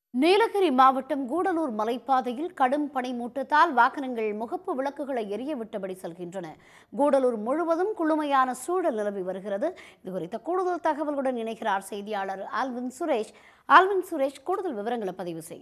நீலகிரி மாவட்டம் கூடலூர் மலைப்பாதையில் கடும் பனிமூட்டத்தால் வாகனங்கள் முகப்பு விளக்குகளை எரிய விட்டபடி செல்கின்றன கூடலூர் முழுவதும் குளுமையான சூழல் நிலவி வருகிறது இது குறித்த கூடுதல் தகவலுடன் இணைகிறார் செய்தியாளர் ஆல்வின் சுரேஷ் ஆல்வின் சுரேஷ் கூடுதல் விவரங்களை பதிவு செய்ய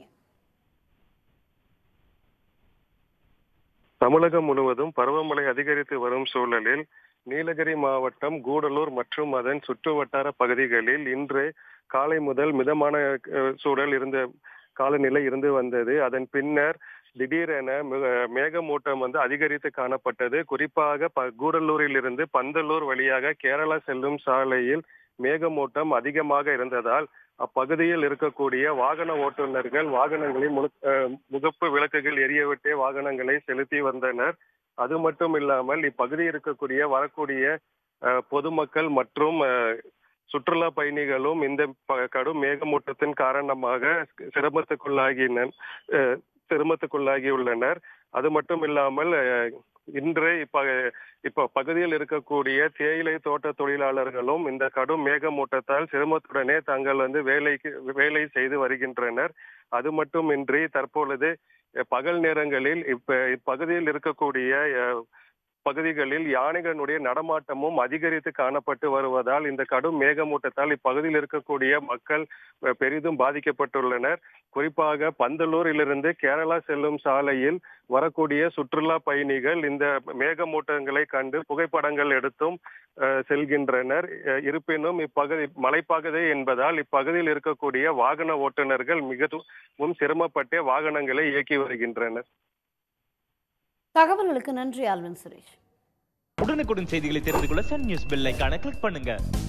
தமிழகம் முழுவதும் பருவமழை அதிகரித்து வரும் சூழலில் நீலகிரி மாவட்டம் கூடலூர் மற்றும் அதன் சுற்றுவட்டார பகுதிகளில் இன்று காலை முதல் மிதமான அஹ், சூழல் இருந்த காலநிலை இருந்து வந்தது அதன் பின்னர் திடீரென மிக- மேகமூட்டம் வந்து அதிகரித்து காணப்பட்டது குறிப்பாக ப- கூடலூரில் இருந்து பந்தலூர் வழியாக கேரளா செல்லும் சாலையில் மேகமூட்டம் அதிகமாக இருந்ததால் அப்பகுதியில் இருக்கக்கூடிய வாகன ஓட்டுநர்கள் வாகனங்களை முழு அஹ், முகப்பு விளக்குகள் எரியவிட்டே வாகனங்களை செலுத்தி வந்தனர் அது மட்டும் இல்லாமல் இப்பகுதியில் இருக்கக்கூடிய வரக்கூடிய அஹ், பொதுமக்கள் மற்றும் அஹ், சுற்றுலா பயணிகளும் இந்த ப- கடும் மேகமூட்டத்தின் காரணமாக சிரமத்துக்குள்ளாகினர் அஹ், சிரமத்துக்குள்ளாகியுள்ளனர் அது மட்டும் இல்லாமல் அஹ், இன்று இப்ப இப்ப பகுதியில் இருக்கக்கூடிய தேயிலை தோட்ட தொழிலாளர்களும் இந்த கடும் மேகமூட்டத்தால் சிரமத்துடனே தாங்கள் வந்து வேலைக்கு வேலை செய்து வருகின்றனர் அது மட்டுமின்றி தற்பொழுது அஹ், பகல் நேரங்களில் இப்ப இப்பகுதியில் இருக்கக்கூடிய அஹ், பகுதிகளில் யானைகளுடைய நடமாட்டமும் அதிகரித்து காணப்பட்டு வருவதால் இந்த கடும் மேகமூட்டத்தால் இப்பகுதியில் இருக்கக்கூடிய மக்கள் அஹ், பெரிதும் பாதிக்கப்பட்டுள்ளனர் குறிப்பாக பந்தலூரிலிருந்து கேரளா செல்லும் சாலையில் வரக்கூடிய சுற்றுலா பயணிகள் இந்த மேகமூட்டங்களை கண்டு புகைப்படங்கள் எடுத்தும் அஹ், செல்கின்றனர் அஹ், இருப்பினும் இப்பகுதி மலைப்பகுதி என்பதால் இப்பகுதியில் இருக்கக்கூடிய வாகன ஓட்டுநர்கள் மிகவும் சிரமப்பட்டே வாகனங்களை இயக்கி வருகின்றனர் தகவல்களுக்கு நன்றி ஆல்வின் சுரேஷ் உடனுக்குடன் செய்திகளை தெரிந்து கொள்ள சன் நியூஸ் பெல் ஐகானை கிளிக் பண்ணுங்க